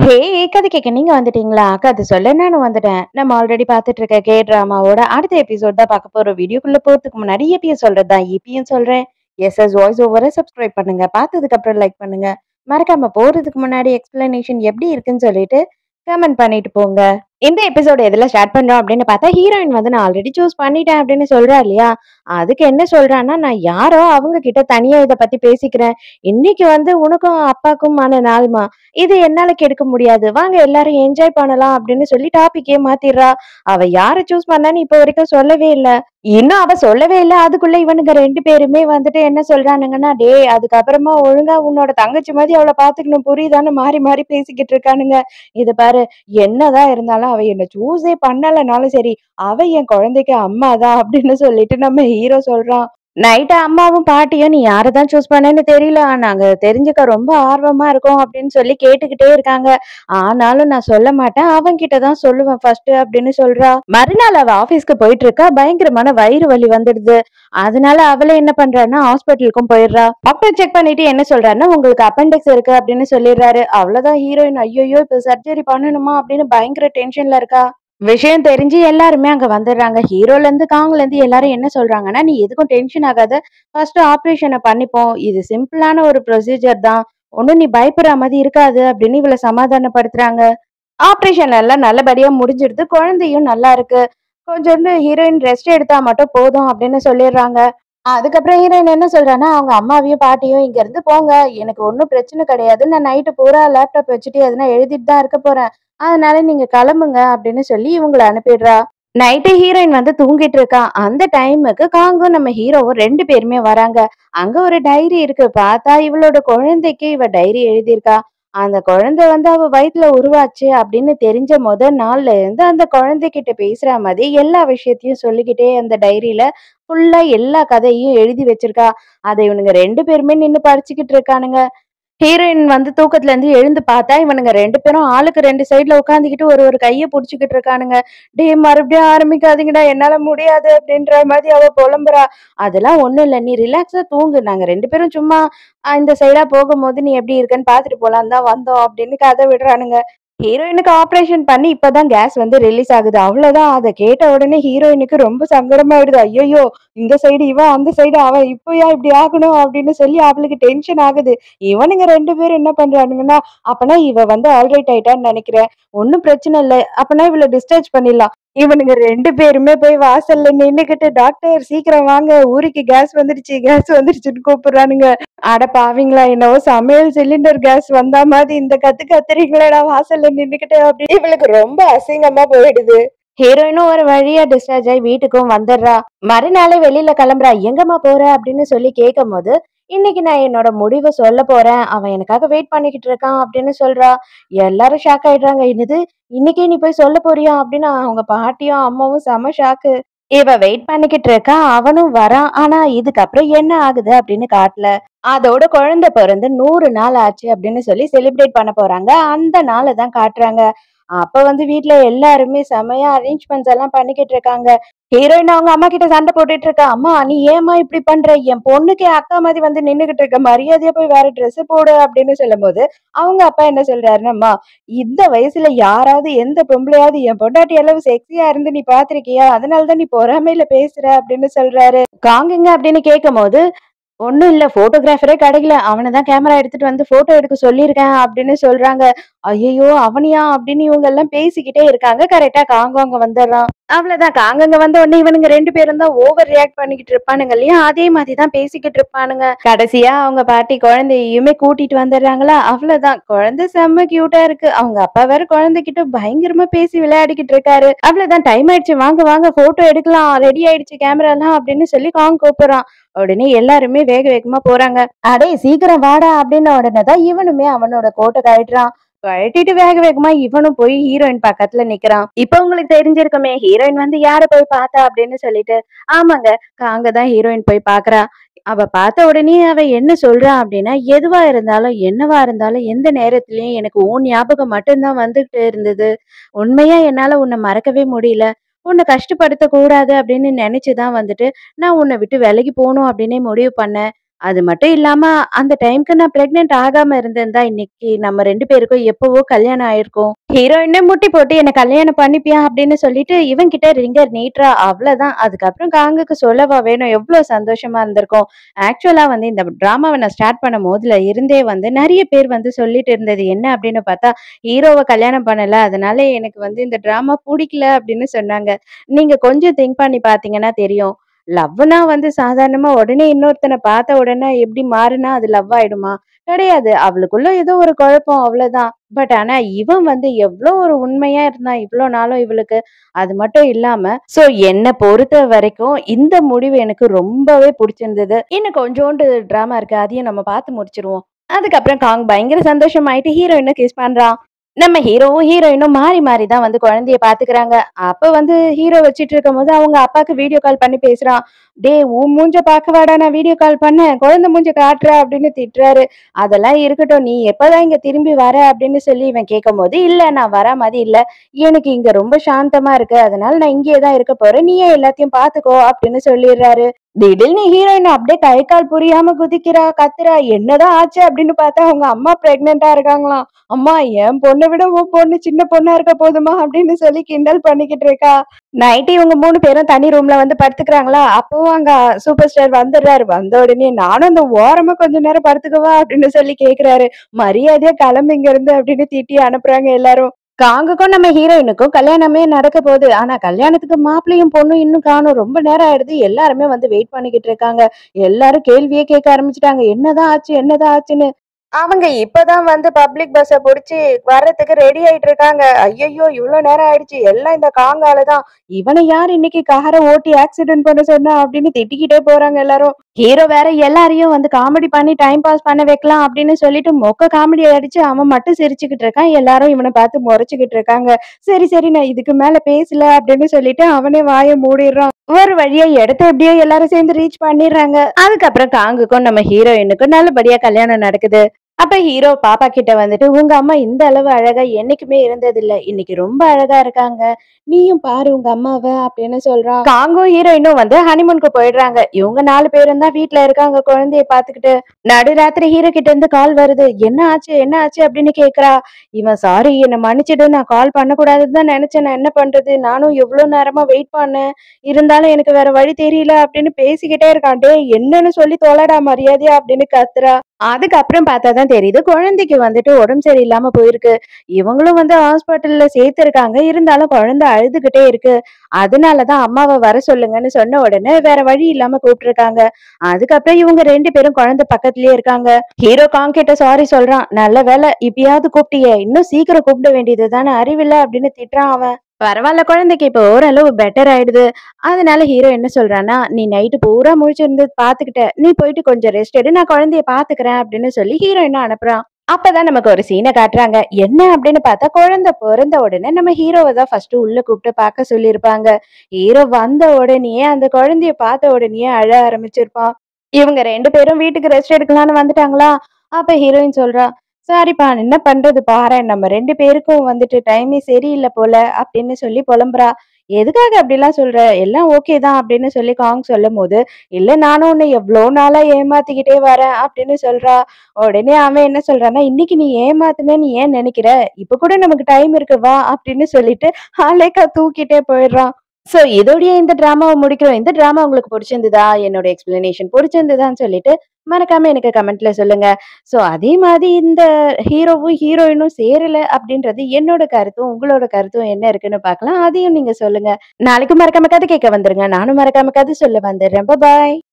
ஹே கதை கேட்க நீங்க வந்துட்டீங்களா கதை சொல்ல நானும் வந்துட்டேன் நம்ம ஆல்ரெடி பார்த்துட்டு இருக்க கே டிராமாவோட அடுத்த எபிசோட் தான் பார்க்க போறோம் வீடியோக்குள்ள போறதுக்கு முன்னாடி எப்பயும் சொல்றதுதான் இப்பயும் சொல்றேன் எஸ் எஸ் வாய்ஸ் ஓவரை சப்ஸ்கிரைப் பண்ணுங்க பார்த்ததுக்கு அப்புறம் லைக் பண்ணுங்க மறக்காம போறதுக்கு முன்னாடி எக்ஸ்பிளனேஷன் எப்படி இருக்குன்னு சொல்லிட்டு கமெண்ட் பண்ணிட்டு போங்க இந்த எபிசோட் எதுல ஸ்டார்ட் பண்றோம் அப்படின்னு பார்த்தா ஹீரோயின் வந்து நான் ஆல்ரெடி சூஸ் பண்ணிட்டேன் அப்படின்னு சொல்றா இல்லையா அதுக்கு என்ன சொல்றான்னா நான் யாரோ அவங்க கிட்ட தனியா இதை பத்தி பேசிக்கிறேன் இன்னைக்கு வந்து உனக்கும் அப்பாக்குமான நாள்மா இது என்னால கெடுக்க முடியாது வாங்க எல்லாரும் என்ஜாய் பண்ணலாம் அப்படின்னு சொல்லி டாபிக்கே மாத்திடுறா அவ யாரை சூஸ் பண்ணான்னு இப்ப வரைக்கும் சொல்லவே இல்ல இன்னும் அவ சொல்லவே இல்ல அதுக்குள்ள இவனுங்க ரெண்டு பேருமே வந்துட்டு என்ன சொல்றானுங்கன்னா டேய் அதுக்கப்புறமா ஒழுங்கா உன்னோட தங்கச்சி மாதிரி அவளை பாத்துக்கணும் புரியுதான்னு மாறி மாறி பேசிக்கிட்டு இருக்கானுங்க இது பாரு என்னதான் இருந்தாலும் அவ என்ன சூஸே பண்ணலனாலும் சரி அவ என் குழந்தைக்கு அம்மா தான் அப்படின்னு சொல்லிட்டு நம்ம ஹீரோ சொல்றான் நைட்டு அம்மாவும் பாட்டியும் நீ யாரை தான் சூஸ் பண்ணேன்னு தெரியல நாங்க தெரிஞ்சுக்க ரொம்ப ஆர்வமா இருக்கோம் அப்படின்னு சொல்லி கேட்டுக்கிட்டே இருக்காங்க ஆனாலும் நான் சொல்ல மாட்டேன் அவங்க கிட்ட தான் சொல்லுவேன் ஃபர்ஸ்ட் அப்படின்னு சொல்றா மறுநாள் அவ ஆபீஸ்க்கு போயிட்டு இருக்கா பயங்கரமான வயிறு வலி வந்துடுது அதனால அவளே என்ன பண்றான்னா ஹாஸ்பிட்டலுக்கும் போயிடுறா டாக்டர் செக் பண்ணிட்டு என்ன சொல்றாருன்னா உங்களுக்கு அப்பெண்டிக்ஸ் இருக்கு அப்படின்னு சொல்லிடுறாரு அவ்வளவுதான் ஹீரோயின் ஐயோ இப்ப சர்ஜரி பண்ணணுமா அப்படின்னு பயங்கர டென்ஷன்ல இருக்கா விஷயம் தெரிஞ்சு எல்லாருமே அங்க வந்துடுறாங்க ஹீரோல இருந்து காங்ல இருந்து எல்லாரும் என்ன சொல்றாங்கன்னா நீ எதுக்கும் டென்ஷன் ஆகாத ஃபர்ஸ்ட் ஆப்ரேஷனை பண்ணிப்போம் இது சிம்பிளான ஒரு ப்ரொசீஜர் தான் ஒன்றும் நீ பயப்படுற மாதிரி இருக்காது அப்படின்னு இவளை சமாதானப்படுத்துறாங்க ஆப்ரேஷன் எல்லாம் நல்லபடியா முடிஞ்சிடுது குழந்தையும் நல்லா இருக்கு கொஞ்சோண்டு ஹீரோயின் ரெஸ்ட் எடுத்தா மட்டும் போதும் அப்படின்னு சொல்லிடுறாங்க அதுக்கப்புறம் ஹீரோயின் என்ன சொல்றான்னா அவங்க அம்மாவையும் பாட்டியும் இங்க இருந்து போங்க எனக்கு ஒன்றும் பிரச்சனை கிடையாது நான் நைட்டு பூரா லேப்டாப் வச்சுட்டு எதுனா எழுதிட்டு தான் இருக்க போறேன் அதனால நீங்க கிளம்புங்க அப்படின்னு சொல்லி இவங்களை அனுப்பிடுறா நைட்டு ஹீரோயின் வந்து தூங்கிட்டு இருக்கா அந்த டைமுக்கு காங்கும் நம்ம ஹீரோவும் ரெண்டு பேருமே வராங்க அங்க ஒரு டைரி இருக்கு பார்த்தா இவளோட குழந்தைக்கு இவ டைரி எழுதியிருக்கா அந்த குழந்தை வந்து அவ வயித்துல உருவாச்சு அப்படின்னு தெரிஞ்ச முத நாள்ல இருந்து அந்த குழந்தைகிட்ட பேசுற மாதிரி எல்லா விஷயத்தையும் சொல்லிக்கிட்டே அந்த டைரியில ஃபுல்லா எல்லா கதையும் எழுதி வச்சிருக்கா அதை இவனுங்க ரெண்டு பேருமே நின்னு படிச்சுக்கிட்டு இருக்கானுங்க ஹீரோயின் வந்து தூக்கத்துல இருந்து எழுந்து பார்த்தா இவனுங்க ரெண்டு பேரும் ஆளுக்கு ரெண்டு சைடுல உட்காந்துக்கிட்டு ஒரு ஒரு கைய புடிச்சுக்கிட்டு இருக்கானுங்க டே மறுபடியும் ஆரம்பிக்காதீங்கடா என்னால முடியாது அப்படின்ற மாதிரி அவ புலம்புறா அதெல்லாம் ஒண்ணும் இல்ல நீ ரிலாக்ஸா தூங்கு நாங்க ரெண்டு பேரும் சும்மா அஹ், இந்த சைடா போகும்போது நீ எப்படி இருக்கன்னு பாத்துட்டு போலாம் தான் வந்தோம் அப்படின்னு கதை விடுறானுங்க ஹீரோயினுக்கு ஆபரேஷன் பண்ணி இப்பதான் கேஸ் வந்து ரிலீஸ் ஆகுது அவ்வளவுதான் அதை கேட்ட உடனே ஹீரோயினுக்கு ரொம்ப சங்கடமாயிடுது ஐயோ இந்த சைடு இவன் அந்த சைடு அவன் இப்போயா இப்படி ஆகணும் அப்படின்னு சொல்லி அவளுக்கு டென்ஷன் ஆகுது இவனுங்க ரெண்டு பேரும் என்ன பண்றானுங்கன்னா அப்பனா இவ வந்து ஆல்ரைட் ஆயிட்டான்னு நினைக்கிறேன் ஒன்னும் பிரச்சனை இல்லை அப்பனா இவளை டிஸ்சார்ஜ் பண்ணிடலாம் இவனுங்க ரெண்டு பேருமே போய் வாசல்ல நின்னுக்கிட்டு டாக்டர் சீக்கிரம் வாங்க ஊருக்கு கேஸ் வந்துடுச்சு கேஸ் வந்துடுச்சுன்னு கூப்பிடுறானுங்க அட பாவிங்களா என்னவோ சமையல் சிலிண்டர் கேஸ் வந்தா மாதிரி இந்த கத்து கத்துறீங்களேடா வாசல்ல நின்னுக்கிட்டு அப்படி இவளுக்கு ரொம்ப அசிங்கமா போயிடுது ஹீரோயினும் ஒரு வழியா டிஸ்சார்ஜ் ஆகி வீட்டுக்கும் வந்துடுறா மறுநாளே வெளியில கிளம்புறா எங்கம்மா போற அப்படின்னு சொல்லி கேட்கும் போது இன்னைக்கு நான் என்னோட முடிவை சொல்ல போறேன் அவன் எனக்காக வெயிட் பண்ணிக்கிட்டு இருக்கான் அப்படின்னு சொல்றா எல்லாரும் ஷாக் ஆயிடுறாங்க என்னது இன்னைக்கே நீ போய் சொல்ல போறியா அப்படின்னு அவங்க பாட்டியும் அம்மாவும் செம ஷாக்கு இவ வெயிட் பண்ணிக்கிட்டு இருக்கா அவனும் வரான் ஆனா இதுக்கப்புறம் என்ன ஆகுது அப்படின்னு காட்டல அதோட குழந்தை பிறந்து நூறு நாள் ஆச்சு அப்படின்னு சொல்லி செலிப்ரேட் பண்ண போறாங்க அந்த நாளை தான் காட்டுறாங்க அப்ப வந்து வீட்ல எல்லாருமே செமையா அரேஞ்ச்மெண்ட்ஸ் எல்லாம் பண்ணிக்கிட்டு இருக்காங்க ஹீரோயின் அவங்க அம்மா கிட்ட சண்டை போட்டுட்டு இருக்கா அம்மா நீ ஏமா இப்படி பண்ற என் பொண்ணுக்கு அக்கா மாதிரி வந்து நின்னுகிட்டு இருக்க மரியாதையா போய் வேற Dress போடு அப்படின்னு சொல்லும்போது அவங்க அப்பா என்ன சொல்றாருன்னா அம்மா இந்த வயசுல யாராவது எந்த பொம்பளையாவது என் பொண்டாட்டி அளவு செக்ஸியா இருந்து நீ பாத்திருக்கியா அதனாலதான் நீ பொறாமையில பேசுற அப்படின்னு சொல்றாரு காங்குங்க அப்படின்னு கேட்கும் போது ஒண்ணும் இல்ல போட்டோகிராஃபரே கிடைக்கல அவனை தான் கேமரா எடுத்துட்டு வந்து போட்டோ எடுக்க சொல்லியிருக்கேன் அப்படின்னு சொல்றாங்க ஐயோ அவனியா அப்படின்னு இவங்க எல்லாம் பேசிக்கிட்டே இருக்காங்க கரெக்டா காங்கோங்க வந்துடுறான் அவ்வளவுதான் காங்கங்க வந்த உடனே இவனுங்க ரெண்டு பேரும் தான் ஓவர் ரியாக்ட் பண்ணிக்கிட்டு இருப்பானுங்க இல்லையா அதே மாதிரி தான் பேசிக்கிட்டு இருப்பானுங்க கடைசியா அவங்க பாட்டி குழந்தையுமே கூட்டிட்டு வந்துடுறாங்களா அவ்வளவுதான் குழந்தை செம்ம கியூட்டா இருக்கு அவங்க அப்பா வேற குழந்தைகிட்ட பயங்கரமா பேசி விளையாடிக்கிட்டு இருக்காரு அவ்வளவுதான் டைம் ஆயிடுச்சு வாங்க வாங்க போட்டோ எடுக்கலாம் ரெடி ஆயிடுச்சு கேமரா எல்லாம் அப்படின்னு சொல்லி காங் கூப்பிடுறான் உடனே எல்லாருமே வேக வேகமா போறாங்க அடே சீக்கிரம் வாடா அப்படின்ன உடனே தான் இவனுமே அவனோட கோட்டை கழட்டுறான் கழட்டிட்டு வேக வேகமா இவனும் போய் ஹீரோயின் பக்கத்துல நிக்கிறான் இப்ப உங்களுக்கு தெரிஞ்சிருக்குமே ஹீரோயின் வந்து யார போய் பார்த்தா அப்படின்னு சொல்லிட்டு ஆமாங்க காங்க தான் ஹீரோயின் போய் பாக்குறா அவ பார்த்த உடனே அவ என்ன சொல்றா அப்படின்னா எதுவா இருந்தாலும் என்னவா இருந்தாலும் எந்த நேரத்திலயும் எனக்கு உன் ஞாபகம் மட்டும்தான் வந்துகிட்டு இருந்தது உண்மையா என்னால உன்னை மறக்கவே முடியல உன்னை கஷ்டப்படுத்த கூடாது அப்படின்னு நினைச்சுதான் வந்துட்டு நான் உன்னை விட்டு விலகி போகணும் அப்படின்னே முடிவு பண்ணேன் அது மட்டும் இல்லாம அந்த டைம்க்கு நான் பிரெக்னன்ட் ஆகாம இருந்திருந்தா இன்னைக்கு நம்ம 2 பேருக்கும் எப்பவோ கல்யாணம் ஆயிருக்கும். ஹீரோயினே முட்டி போட்டு என்ன கல்யாணம் பண்ணிப்பியா அப்படின்னு சொல்லிட்டு இவன் கிட்ட ரிங்க நீட்டுறா. அவ்வளதான். அதுக்கப்புறம் காங்குக்கு சொல்லவா வேணும்? எவ்ளோ சந்தோஷமா இருந்திருக்கும். ஆக்சுவலா வந்து இந்த டிராமாவ நான் ஸ்டார்ட் பண்ணும்போதுல இருந்தே வந்து நெறைய பேர் வந்து சொல்லிட்டு இருந்தது என்ன அப்படின்னு பார்த்தா, ஹீரோவ கல்யாணம் பண்ணல. அதனால எனக்கு வந்து இந்த டிராமா புடிக்கல அப்படின்னு சொன்னாங்க. நீங்க கொஞ்சம் திங்க் பண்ணி பார்த்தீங்கன்னா தெரியும். லவ்வுனா வந்து சாதாரணமா உடனே இன்னொருத்தன பார்த்த உடனே எப்படி மாறுனா அது லவ் ஆயிடுமா? கிடையாது. அவளுக்குள்ள ஏதோ ஒரு குழப்பம் அவ்வளதான். பட் ஆனா இவன் வந்து எவ்ளோ ஒரு உண்மையா இருந்தான் இவ்ளோ நாளும் இவளுக்கு. அது மட்டும் இல்லாம சோ என்ன பொறுத்த வரைக்கும் இந்த முடிவு எனக்கு ரொம்பவே புடிச்சிருந்தது. இன்னும் கொஞ்சோண்டு டிராமா இருக்கு. அதையும் நம்ம பார்த்து முடிச்சுருவோம். அதுக்கப்புறம் காங் பயங்கர சந்தோஷமாயிட்டு ஹீரோயின கிஸ் பண்றான். நம்ம ஹீரோவும், ஹீரோயினும் மாறி மாறி தான் வந்து குழந்தைய பார்த்துக்கிறாங்க. அப்ப வந்து ஹீரோ வச்சுட்டு இருக்கும்போது அவங்க அப்பாக்கு வீடியோ கால் பண்ணி பேசுறான். "டேய் உன் மூஞ்ச பார்க்கவாடா நான் வீடியோ கால் பண்ணேன். குழந்தை மூஞ்ச காட்டுற" அப்படின்னு திட்டுறாரு. அதெல்லாம் இருக்கட்டும். நீ எப்பதான் இங்க திரும்பி வர அப்படின்னு சொல்லி இவன் கேட்கும்போது, "இல்ல நான் வரா மாரி இல்ல. எனக்கு இங்க ரொம்ப சாந்தமா இருக்கு. அதனால நான் இங்கேயே தான் இருக்க போறேன். நீயே எல்லாத்தையும் பார்த்துக்கோ" அப்படின்னு சொல்லிடுறாரு. திடீர்னு ஹீரோயின் அப்படியே கை கால் புரியாம குதிக்கிறா, கத்துறா. என்னதான் ஆச்சு அப்படின்னு பார்த்தா அவங்க அம்மா பிரெக்னன்ட்டா இருக்காங்களாம். "அம்மா என் பொண்ண விட உன் பொண்ணு சின்ன பொண்ணா இருக்க போதுமா" அப்படின்னு சொல்லி கிண்டல் பண்ணிக்கிட்டு இருக்கா. நைட்டு இவங்க 3 பேரும் தனி ரூம்ல வந்து படுத்துக்கிறாங்களா, அப்பவும் அங்க சூப்பர் ஸ்டார் வந்துடுறாரு. வந்த உடனே "நானும் அந்த ஓரமா கொஞ்ச நேரம் படுத்துக்கவா?" அப்படின்னு சொல்லி கேட்கிறாரு. "மரியாதையா கிளம்பு இங்கருந்து" அப்படின்னு திட்டி அனுப்புறாங்க எல்லாரும். காங்குக்கும் நம்ம ஹீரோயினுக்கும் கல்யாணமே நடக்க போகுது. ஆனா கல்யாணத்துக்கு மாப்பிள்ளையும் பொண்ணும் இன்னும் காணோம். ரொம்ப நேரம் ஆயிடுது. எல்லாருமே வந்து வெயிட் பண்ணிக்கிட்டு இருக்காங்க. எல்லாரும் கேள்வியே கேட்க ஆரம்பிச்சுட்டாங்க. என்னதான் ஆச்சு? என்னதான் ஆச்சுன்னு. அவங்க இப்பதான் வந்து பப்ளிக் பஸ்ஸ புடிச்சு வர்றதுக்கு ரெடி ஆயிட்டு இருக்காங்க. ஐயையோ! இவ்ளோ நேரம் ஆயிடுச்சு. எல்லாம் இந்த காங்கால தான். இவன யார் இன்னைக்கு கார ஓட்டி ஆக்சிடென்ட் பண்ண சொன்னா? அப்படின்னு திட்டிக்கிட்டே போறாங்க எல்லாரும். ஹீரோ வேற எல்லாரையும் வந்து காமெடி பண்ணி டைம் பாஸ் பண்ண வைக்கலாம் அப்படின்னு சொல்லிட்டு மொக்க காமெடி அடிச்சு அவன் மட்டும் சிரிச்சுக்கிட்டு இருக்கான். எல்லாரும் இவன பார்த்து முறைச்சுக்கிட்டு இருக்காங்க. சரி, சரி நான் இதுக்கு மேல பேசல அப்படின்னு சொல்லிட்டு அவனே வாய மூடிடுறான். ஒரு வழியா இடத்த எப்படியோ எல்லாரும் சேர்ந்து ரீச் பண்ணிடுறாங்க. அதுக்கப்புறம் காங்குக்கும் நம்ம ஹீரோயினுக்கும் நல்லபடியா கல்யாணம் நடக்குது. அப்ப ஹீரோ பாப்பா கிட்ட வந்துட்டு, "உங்க அம்மா இந்த அளவு அழகா என்னைக்குமே இருந்ததில்ல. இன்னைக்கு ரொம்ப அழகா இருக்காங்க. நீயும் பாரு உங்க அம்மாவ" அப்படின்னு சொல்றான். காங்கும் ஹீரோயினும் வந்து ஹனிமூனுக்கு போயிடுறாங்க. இவங்க 4 பேரும் தான் வீட்ல இருக்காங்க குழந்தைய பார்த்துக்கிட்டு. நடுராத்திரி ஹீரோ கிட்ட இருந்து கால் வருது. "என்ன ஆச்சு? என்ன ஆச்சு?" அப்படின்னு கேட்கிறா. இவன் "சாரி என்ன மன்னிச்சிடு. நான் கால் பண்ணக்கூடாதுன்னு தான் நெனச்சேன். நான் என்ன பண்றது? நானும் எவ்ளோ நேரமா வெயிட் பண்ணேன். இருந்தாலும் எனக்கு வேற வழி தெரியல" அப்படின்னு பேசிக்கிட்டே இருக்கான். "டேய் என்னன்னு சொல்லி தொலைடா மரியாதையா" அப்படின்னு கத்துறா. அதுக்கப்புறம் பார்த்தா தான் தெரியுது குழந்தைக்கு வந்துட்டு உடம்பு சரியில்லாம போயிருக்கு. இவங்களும் வந்து ஹாஸ்பிட்டல்ல சேர்த்திருக்காங்க. இருந்தாலும் குழந்தை அழுதுகிட்டே இருக்கு. அதனால தான் அம்மாவ வர சொல்லுங்கன்னு சொன்ன உடனே வேற வழி இல்லாம கூப்பிட்டுருக்காங்க. அதுக்கப்புறம் இவங்க 2 பேரும் குழந்தை பக்கத்திலேயே இருக்காங்க. ஹீரோ காங் கிட்ட சாரி சொல்றான். "நல்ல வேளை இப்பயாவது கூப்பிட்டியே. இன்னும் சீக்கிரம் கூப்பிட வேண்டியது தானே அறிவில்ல" அப்படின்னு திட்டுறான் அவன். பரவால்ல குழந்தைக்கு இப்போ ஓரளவு பெட்டர் ஆயிடுது. அதனால ஹீரோ என்ன சொல்றான்னா, "நீ நைட்டு பூரா முழிச்சிருந்து பார்த்துக்கிட்ட. நீ போயிட்டு கொஞ்சம் ரெஸ்ட் எடு. நான் குழந்தைய பார்த்துக்கிறேன்" அப்படின்னு சொல்லி ஹீரோயின அனுப்புறான். அப்பதான் நமக்கு ஒரு சீன காட்டுறாங்க. என்ன அப்படின்னு பார்த்தா குழந்தை பொறந்த உடனே நம்ம ஹீரோவ தான் ஃபர்ஸ்ட் உள்ள கூப்பிட்டு பார்க்க சொல்லியிருப்பாங்க. ஹீரோ வந்த உடனேயே அந்த குழந்தைய பார்த்த உடனேயே அழ ஆரம்பிச்சிருப்பான். இவங்க 2 பேரும் வீட்டுக்கு ரெஸ்ட் எடுக்கலான்னு வந்துட்டாங்களா, அப்ப ஹீரோயின் சொல்றா, "சாரிப்பா என்ன பண்றது பாரேன். நம்ம 2 பேருக்கும் வந்துட்டு டைமே சரியில்ல போல" அப்படின்னு சொல்லி புலம்புறா. "எதுக்காக அப்படிலாம் சொல்ற? எல்லாம் ஓகே தான்" அப்படின்னு சொல்லி காங் சொல்லும்போது, "இல்ல நானும் உன்ன எவ்ளோ நாளா ஏமாத்திக்கிட்டே வரேன்" அப்படின்னு சொல்றா. உடனே அவன் என்ன சொல்றான்னா, "இன்னைக்கு நீ ஏமாத்துனேன்னு ஏன் நெனைக்கிற? இப்ப கூட நமக்கு டைம் இருக்கு வா" அப்படின்னு சொல்லிட்டு அலேக்கா தூக்கிட்டே போயிடுறான். சோ இதோடயே இந்த டிராமாவ முடிக்கிறோம். இந்த டிராமா உங்களுக்கு புடிச்சிருந்ததா? என்னோட எக்ஸ்பிளனேஷன் புடிச்சிருந்ததான்னு சொல்லிட்டு மறக்காம எனக்கு கமெண்ட்ல சொல்லுங்க. சோ அதே மாதிரி இந்த ஹீரோவும், ஹீரோயினும் சேரல அப்படின்றது என்னோட கருத்தும், உங்களோட கருத்தும் என்ன இருக்குன்னு பார்க்கலாம். அதையும் நீங்க சொல்லுங்க. நாளைக்கும் மறக்காம கதை கேட்க வந்துருங்க. நானும் மறக்காம கதை சொல்ல வந்துடுறேன். பபாய்.